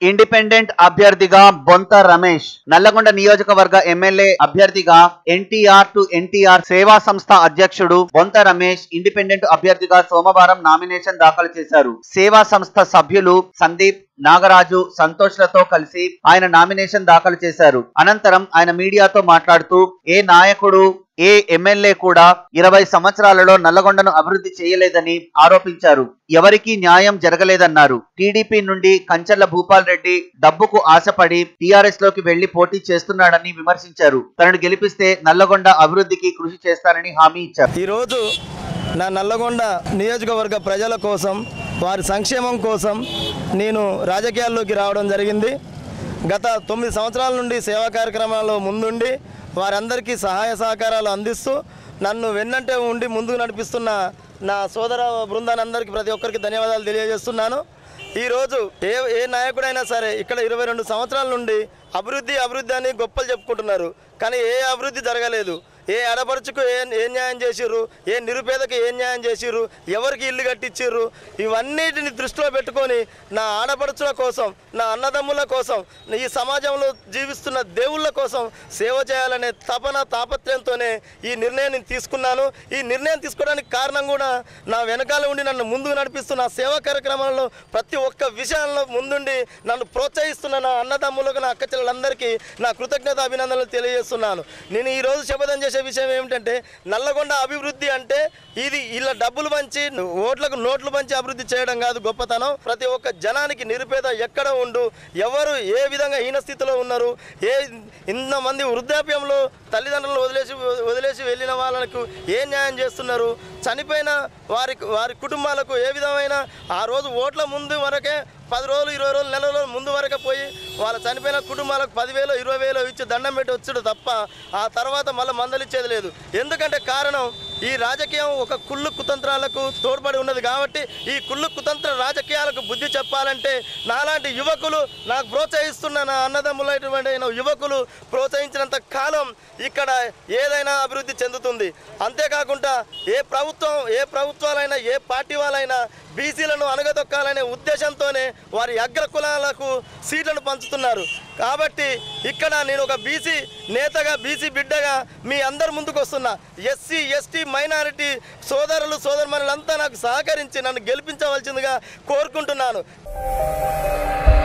independent అభ్యర్థిగా బొంత రమేష్ నల్లగొండ నియోజకవర్గ ఎమ్మెల్యే అభ్యర్థిగా ఎన్టీఆర్ టు ఎన్టీఆర్ సేవా సంస్థ అధ్యక్షుడు బొంత రమేష్ ఇండిపెండెంట్ అభ్యర్థిగా సోమవారం నామినేషన్ దాఖలు చేశారు సేవా సంస్థ సభ్యులు సందీప్ నాగరాజు సంతోష్లతో కలిసి ఆయన నామినేషన్ దాఖలు చేశారు అనంతరం ఆయన మీడియాతో మాట్లాడుతూ ఏ నాయకుడు ఏ ఎమ్మెల్యే కూడా ఇరవై సంవత్సరాలలో నల్లగొండను అభివృద్ధి చేయలేదని ఆరోపించారు ఎవరికీ న్యాయం జరగలేదన్నారు టీడీపీ నుండి కంచర్ల భూపాల్ రెడ్డి డబ్బుకు ఆశపడి టీఆర్ఎస్ లోకి వెళ్లి పోటీ చేస్తున్నాడని విమర్శించారు తనను గెలిపిస్తే నల్లగొండ అభివృద్ధికి కృషి చేస్తానని హామీ ఇచ్చారు ఈరోజు నా నల్లగొండ నియోజకవర్గ ప్రజల కోసం వారి సంక్షేమం కోసం నేను రాజకీయాల్లోకి రావడం జరిగింది గత తొమ్మిది సంవత్సరాల నుండి సేవా కార్యక్రమాల్లో ముందుండి వారందరికీ సహాయ సహకారాలు అందిస్తూ నన్ను వెన్నంటే ఉండి ముందుకు నడిపిస్తున్న నా సోదర బృందాన్ని అందరికీ ప్రతి ఒక్కరికి ధన్యవాదాలు తెలియజేస్తున్నాను ఈరోజు ఏ ఏ నాయకుడైనా సరే ఇక్కడ ఇరవై రెండు సంవత్సరాల నుండి అభివృద్ధి అభివృద్ధి అని గొప్పలు చెప్పుకుంటున్నారు కానీ ఏ అభివృద్ధి జరగలేదు ఏ ఆడపడుచుకు ఏ ఏ న్యాయం చేసిర్రు ఏ నిరుపేదకు ఏ న్యాయం చేసిర్రు ఎవరికి ఇల్లు కట్టించిర్రు ఇవన్నిటిని దృష్టిలో పెట్టుకొని నా ఆడపడుచుల కోసం నా అన్నదమ్ముల కోసం ఈ సమాజంలో జీవిస్తున్న దేవుళ్ళ కోసం సేవ చేయాలనే తపన తాపత్రయంతోనే ఈ నిర్ణయం నేను తీసుకున్నాను ఈ నిర్ణయం తీసుకోవడానికి కారణం కూడా నా వెనకాల ఉండి నన్ను ముందుకు నడిపిస్తున్న సేవా కార్యక్రమాలలో ప్రతి ఒక్క విషయంలో ముందుండి నన్ను ప్రోత్సహిస్తున్న నా అన్నదమ్ములకు నా అక్కచెల్లెలందరికీ నా కృతజ్ఞత అభినందనలు తెలియజేస్తున్నాను నేను ఈరోజు శపథం చేసే విషయం ఏమిటంటే నల్లగొండ అభివృద్ధి అంటే ఇది ఇలా డబ్బులు పంచి ఓట్లకు నోట్లు పంచి అభివృద్ధి చేయడం కాదు గొప్పతనం ప్రతి ఒక్క జనానికి నిరుపేద ఎక్కడ ఉండు ఎవరు ఏ విధంగా హీన స్థితిలో ఉన్నారు ఏ ఇంతమంది వృద్ధాప్యంలో తల్లిదండ్రులను వదిలేసి వదిలేసి వెళ్ళిన వాళ్ళకు ఏ న్యాయం చేస్తున్నారు చనిపోయిన వారి వారి కుటుంబాలకు ఏ విధమైన ఆ రోజు ఓట్ల ముందు వరకే పది రోజులు ఇరవై రోజులు నెల రోజులు ముందు వరకే పోయి వాళ్ళ చనిపోయిన కుటుంబాలకు పదివేలు ఇరవై వేలు ఇచ్చి దండం పెట్టి వచ్చాడు తప్ప ఆ తర్వాత మళ్ళీ మందలిచ్చేది లేదు ఎందుకంటే కారణం ఈ రాజకీయం ఒక కుళ్ళు కుతంత్రాలకు తోడ్పడి ఉన్నది కాబట్టి ఈ కుళ్ళు కుతంత్ర రాజకీయాలకు బుద్ధి చెప్పాలంటే నాలాంటి యువకులు నాకు ప్రోత్సహిస్తున్న నా అన్నదమ్ములైనటువంటి యువకులు ప్రోత్సహించినంత కాలం ఇక్కడ ఏదైనా అభివృద్ధి చెందుతుంది అంతేకాకుండా ఏ ప్రభుత్వం ఏ ప్రభుత్వాలైనా ఏ పార్టీ వాళ్ళైనా బీసీలను అనగదొక్కాలనే ఉద్దేశంతోనే వారి అగ్ర కులాలకు సీట్లను పంచుతున్నారు కాబట్టి ఇక్కడ నేను ఒక బీసీ నేతగా బీసీ బిడ్డగా మీ అందరి ముందుకు వస్తున్నా ఎస్సీ ఎస్టీ మైనారిటీ సోదరులు సోదరుమణులంతా నాకు సహకరించి నన్ను గెలిపించవలసిందిగా కోరుకుంటున్నాను